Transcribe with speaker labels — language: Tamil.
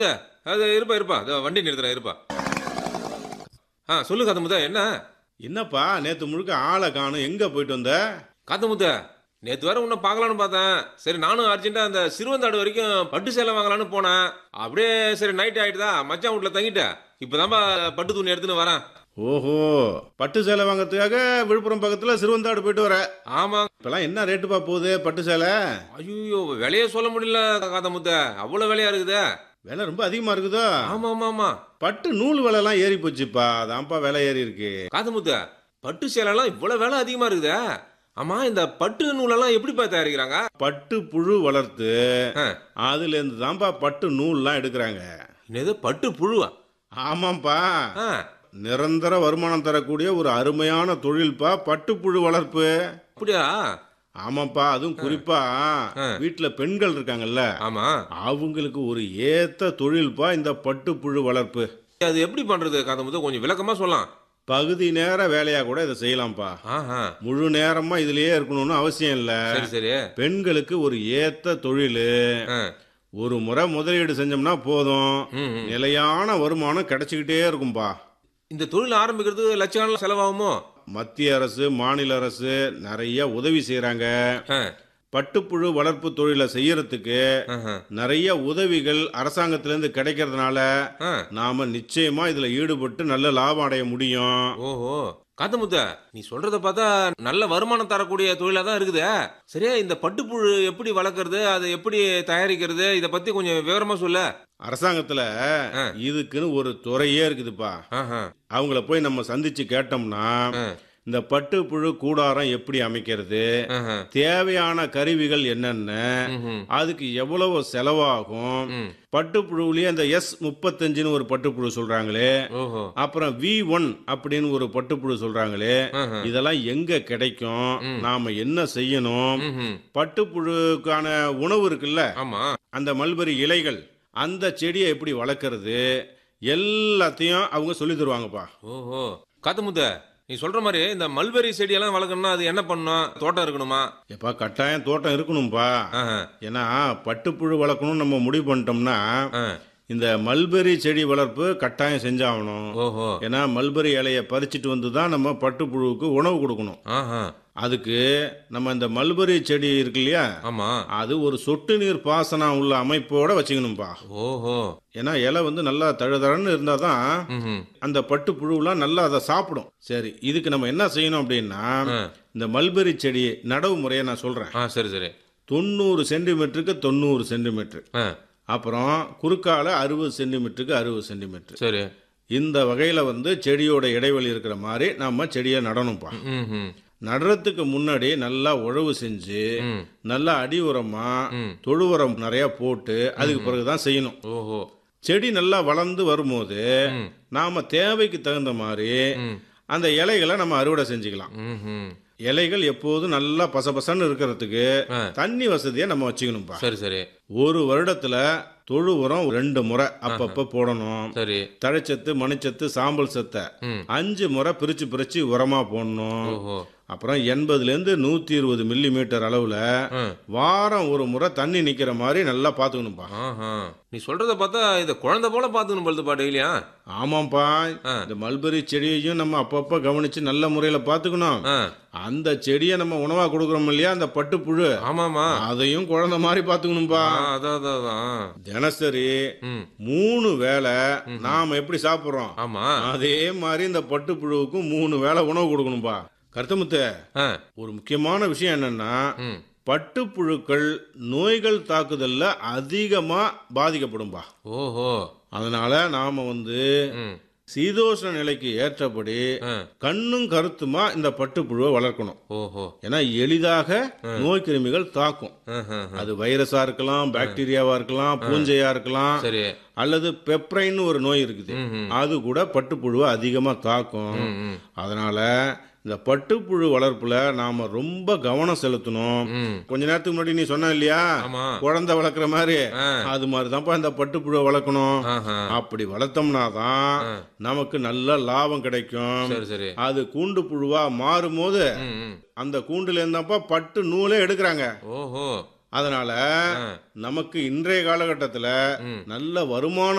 Speaker 1: அது இருப்பா இருப்பா இதோ வண்டி நிறுத்துறேன் இருப்பா ஆ சொல்லு காத்தமுத்த என்ன
Speaker 2: என்னப்பா நேத்து முழுக்க ஆளை காணும் எங்க போயிட்டு வந்த
Speaker 1: காத்தமுத்த நேத்து வேற உன்னை பார்க்கலான்னு பார்த்தேன் சரி நானும் அர்ஜென்ட்டா அந்த சிறுவந்தாடு வரைக்கும் பட்டு சேலை வாங்கலான்னு போனேன் அப்படியே சரி நைட் ஆயிட்டுதா மச்சான் வீட்டுல தங்கிட்டேன் இப்பதான்பா பட்டு துணி எடுத்துன்னு வரேன்
Speaker 2: ஓஹோ பட்டு சேலை வாங்கறதுக்காக விழுப்புரம் பக்கத்துல சிறுவந்தாடு போயிட்டு வர
Speaker 1: ஆமா
Speaker 2: இப்பெல்லாம் என்ன ரேட்டுப்பா போகுது பட்டு சேலை
Speaker 1: ஐயோ விலைய சொல்ல முடியல காத்தமுத்த அவ்வளவு விலையா இருக்குதே
Speaker 2: விலை ரொம்ப அதிகமா இருக்குதோ
Speaker 1: ஆமா ஆமா ஆமா
Speaker 2: பட்டு நூல் விலைலாம் ஏறி போச்சுப்பா அதான்ப்பா விலை ஏறி இருக்கு
Speaker 1: காத்தமுத்த பட்டு சேலைலாம் இவ்வளவு விலை அதிகமா இருக்குதே ஆமா இந்த பட்டு நூலெல்லாம் எப்படிப்பா தயாரிக்கிறாங்க
Speaker 2: பட்டு புழு வளர்த்து
Speaker 1: ஆ,
Speaker 2: அதுல இருந்து தான்ப்பா பட்டு நூல்லாம் எடுக்கிறாங்க
Speaker 1: என்னது பட்டு புழுவா
Speaker 2: ஆமாப்பா
Speaker 1: ஆ,
Speaker 2: நிரந்தர வருமானம் தரக்கூடிய ஒரு அருமையான தொழில்ப்பா பட்டுப்புழு வளர்ப்பு
Speaker 1: அப்படியா
Speaker 2: ஆமாப்பா அதுவும் குறிப்பா வீட்டுல பெண்கள் இருக்காங்கல்ல
Speaker 1: ஆமா
Speaker 2: அவங்களுக்கு ஒரு ஏத்த தொழில்ப்பா இந்த பட்டுப்புழு வளர்ப்பு
Speaker 1: அது எப்படி பண்றது காத்தமுத்த கொஞ்சம் விளக்கமா சொல்லலாம்
Speaker 2: பகுதி நேர வேலையா கூட இதை செய்யலாம்ப்பா
Speaker 1: ஆஹா
Speaker 2: முழு நேரமா இதுலயே இருக்கணும்னு அவசியம் இல்ல
Speaker 1: சரி சரி
Speaker 2: பெண்களுக்கு ஒரு ஏத்த தொழில்
Speaker 1: ஆ,
Speaker 2: ஒரு முறை முதலீடு செஞ்சோம்னா போதும்
Speaker 1: ம், ம்.
Speaker 2: நிலையான வருமானம் கிடைச்சிக்கிட்டே இருக்கும்பா
Speaker 1: இந்த தொழில் ஆரம்பிக்கிறது லட்சக்கணக்கில் செலவாகுமோ
Speaker 2: மத்திய அரசு மாநில அரசு நிறைய உதவி செய்றாங்க
Speaker 1: ஆ,
Speaker 2: பட்டுப்புழு வளர்ப்பு தொழிலை செய்யறதுக்கு
Speaker 1: ஆஹா.
Speaker 2: நிறைய உதவிகள் அரசாங்கத்திலேருந்து கிடைக்கிறதுனால
Speaker 1: ஆ,
Speaker 2: நாம நிச்சயமா இதுல ஈடுபட்டு நல்ல லாபம் அடைய முடியும்
Speaker 1: ஓஹோ காத்தமுத்த நீ சொல்றத பார்த்தா நல்ல வருமானம் தரக்கூடிய தொழிலா தான் இருக்குது சரியா இந்த பட்டுப்புழு எப்படி வளர்க்கறது அதை எப்படி தயாரிக்கிறது இத பத்தி கொஞ்சம் விவரமா சொல்ல
Speaker 2: அரசாங்கத்துல
Speaker 1: ஆ.
Speaker 2: இதுக்குன்னு ஒரு துறையே இருக்குதுப்பா
Speaker 1: ஆஹா
Speaker 2: அவங்கள போய் நம்ம சந்திச்சு கேட்டோம்னா
Speaker 1: ஆ,
Speaker 2: இந்த பட்டுப்புழு கூடாரம் எப்படி அமைக்கிறது
Speaker 1: ஆஹா.
Speaker 2: தேவையான கருவிகள் என்னென்ன
Speaker 1: ம்ஹும்.
Speaker 2: அதுக்கு எவ்வளவு செலவாகும்
Speaker 1: ம்.
Speaker 2: பட்டுப்புழுவிலேயே அந்த எஸ் முப்பத்தஞ்சுன்னு ஒரு பட்டுப்புழு சொல்றாங்களே
Speaker 1: ஓஹோ
Speaker 2: அப்புறம் வி ஒன் அப்படின்னு ஒரு பட்டுப்புழு சொல்றாங்களே
Speaker 1: ஆஹா.
Speaker 2: இதெல்லாம் எங்க கிடைக்கும் நாம என்ன செய்யணும்
Speaker 1: ம்ஹும்.
Speaker 2: பட்டுப்புழுக்கான உணவு இருக்குல்ல
Speaker 1: ஆமா
Speaker 2: அந்த மல்பரி இலைகள் அந்த செடியை எப்படி வளர்க்கறது எல்லாத்தையும் அவங்க சொல்லி தருவாங்கப்பா
Speaker 1: ஓஹோ காத்தமுத்த நீ சொல்ற மாதிரி இந்த மல்பெரி செடியெல்லாம் வளர்க்கணும்னா அது என்ன பண்ணணும் தோட்டம் இருக்கணுமா
Speaker 2: எப்பா கட்டாயம் தோட்டம் இருக்கணும்பா
Speaker 1: ஆஹா.
Speaker 2: ஏன்னா பட்டுப்புழு வளர்க்கணும்னு நம்ம முடிவு பண்ணிட்டோம்னா
Speaker 1: ஆ.
Speaker 2: இந்த மல்பெரி செடி வளர்ப்பு கட்டாயம் செஞ்சாகணும்
Speaker 1: ஓஹோ
Speaker 2: ஏன்னா மல்பெரி இலையை பறிச்சிட்டு வந்து தான் நம்ம பட்டுப்புழுவுக்கு உணவு கொடுக்கணும்
Speaker 1: ஆஹா
Speaker 2: அதுக்கு நம்ம இந்த மல்பெரி செடி இருக்கு இல்லையா
Speaker 1: ஆமா
Speaker 2: அது ஒரு சொட்டு நீர் பாசனம் உள்ள அமைப்போட வச்சுக்கணும்பா
Speaker 1: ஓஹோ
Speaker 2: ஏன்னா இலை வந்து நல்லா தழுதழன்னு இருந்தால் தான்
Speaker 1: ம்ஹும்.
Speaker 2: அந்த பட்டு புழுவெல்லாம் நல்லா அதை சாப்பிடும் சரி இதுக்கு நம்ம என்ன செய்யணும் அப்படின்னா
Speaker 1: ஆ.
Speaker 2: இந்த மல்பெரி செடி நடவு முறையை நான் சொல்கிறேன்
Speaker 1: ஆ சரி சரி
Speaker 2: தொண்ணூறு சென்டிமீட்டருக்கு தொண்ணூறு சென்டிமீட்டர்
Speaker 1: ஆ
Speaker 2: அப்புறம் குறுக்கால அறுபது சென்டிமீட்டருக்கு அறுபது சென்டிமீட்டர்
Speaker 1: சரி
Speaker 2: இந்த வகையில் வந்து செடியோட இடைவெளி இருக்கிற மாதிரி நம்ம செடியை நடணும்ப்பா
Speaker 1: ம்ஹும்.
Speaker 2: நடுறதுக்கு முன்னாடி நல்லா உழவு செஞ்சு
Speaker 1: ம்.
Speaker 2: நல்லா அடி உரமா
Speaker 1: ம்.
Speaker 2: தொழு உரம் நிறைய போட்டு அதுக்கு பிறகு தான் செய்யணும்
Speaker 1: ஓஹோ
Speaker 2: செடி நல்லா வளர்ந்து வரும்போது
Speaker 1: ம்.
Speaker 2: நாம தேவைக்கு தகுந்த மாதிரி
Speaker 1: ம்.
Speaker 2: அந்த இலைகளை நம்ம அறுவடை செஞ்சுக்கலாம்
Speaker 1: ம்ஹும்.
Speaker 2: இலைகள் எப்போதும் நல்லா பசபசன்னு இருக்கிறதுக்கு
Speaker 1: ஆ.
Speaker 2: தண்ணி வசதியை நம்ம வச்சுக்கணும்ப்பா
Speaker 1: சரி சரி
Speaker 2: ஒரு வருடத்துல தொழு உரம் ரெண்டு முறை அப்பப்ப போடணும்
Speaker 1: சரி
Speaker 2: தழைச்சத்து மணிச்சத்து சாம்பல் சத்தை
Speaker 1: ம்.
Speaker 2: அஞ்சு முறை பிரிச்சு பிரிச்சு உரமா போடணும்
Speaker 1: ஓஹோ
Speaker 2: அப்புறம் எண்பதுலேருந்து நூற்றி இருபது மில்லி மீட்டர் அளவில்
Speaker 1: ஆ.
Speaker 2: வாரம் ஒரு முறை தண்ணி நிற்கிற மாதிரி நல்லா பார்த்துக்கணும்ப்பா
Speaker 1: ஆஹா நீ சொல்றத பார்த்தா இத குழந்தை போல பாத்துக்கணும் பழுதுப்பா டெய்லியா
Speaker 2: ஆமாம்ப்பா
Speaker 1: ஆ.
Speaker 2: இந்த மல்பெரி செடியையும் நம்ம அப்பப்போ கவனிச்சு நல்ல முறையில் பார்த்துக்கணும்
Speaker 1: ஆ
Speaker 2: அந்த செடியை நம்ம உணவா கொடுக்குறோம் இல்லையா அந்த பட்டுப்புழு
Speaker 1: ஆமாமா
Speaker 2: அதையும் குழந்தை மாதிரி பார்த்துக்கணும்பா
Speaker 1: ஆ, அதான் அதான் அதான்
Speaker 2: தினசரி
Speaker 1: ம்
Speaker 2: மூணு வேளை நாம எப்படி சாப்பிட்றோம்
Speaker 1: ஆமா
Speaker 2: அதே மாதிரி இந்த பட்டுப்புழுவுக்கும் மூணு வேளை உணவு கொடுக்கணும்பா கருத்தமுத்து
Speaker 1: ஆ
Speaker 2: ஒரு முக்கியமான விஷயம் என்னன்னா
Speaker 1: ம்
Speaker 2: பட்டுப்புழுக்கள் நோய்கள் தாக்குதல்ல அதிகமா பாதிக்கப்படும்பா
Speaker 1: ஓஹோ
Speaker 2: அதனால நாம வந்து
Speaker 1: ம்
Speaker 2: சீதோஷ்ண நிலைக்கு ஏற்றபடி
Speaker 1: ஆ
Speaker 2: கண்ணும் கருத்துமா இந்த பட்டுப்புழுவை வளர்க்கணும்
Speaker 1: ஓஹோ
Speaker 2: ஏன்னா எளிதாக நோய் கிருமிகள் தாக்கும்
Speaker 1: ஆஹா.
Speaker 2: அது வைரஸா இருக்கலாம் பாக்டீரியாவா இருக்கலாம் பூஞ்சையா இருக்கலாம்
Speaker 1: சரி
Speaker 2: அல்லது பெப்ரைன்னு ஒரு நோய் இருக்குது
Speaker 1: ம்ஹும்.
Speaker 2: அது கூட பட்டுப்புழுவை அதிகமா தாக்கும்
Speaker 1: ம், ம்.
Speaker 2: அதனால இந்த பட்டுப்புழு வளர்ப்புல நாம ரொம்ப கவனம் செலுத்தணும்
Speaker 1: ம்
Speaker 2: கொஞ்ச நேரத்துக்கு முன்னாடி நீ சொன்ன இல்லையா
Speaker 1: ஆமா
Speaker 2: குழந்தை வளர்க்குற மாதிரி
Speaker 1: ஆ.
Speaker 2: அது மாதிரி தான்ப்பா இந்த பட்டுப்புழுவை வளர்க்கணும்
Speaker 1: ஆஹா
Speaker 2: அப்படி வளர்த்தோம்னா தான்
Speaker 1: ஆ.
Speaker 2: நமக்கு நல்ல லாபம் கிடைக்கும்
Speaker 1: சரி சரி
Speaker 2: அது கூண்டு புழுவா மாறும்போது
Speaker 1: ம் ம்
Speaker 2: அந்த கூண்டுல இருந்தாப்பா பட்டு நூலே எடுக்கிறாங்க
Speaker 1: ஓஹோ
Speaker 2: அதனால
Speaker 1: ஆ.
Speaker 2: நமக்கு இன்றைய காலகட்டத்தில்
Speaker 1: ம்.
Speaker 2: நல்ல வருமானம்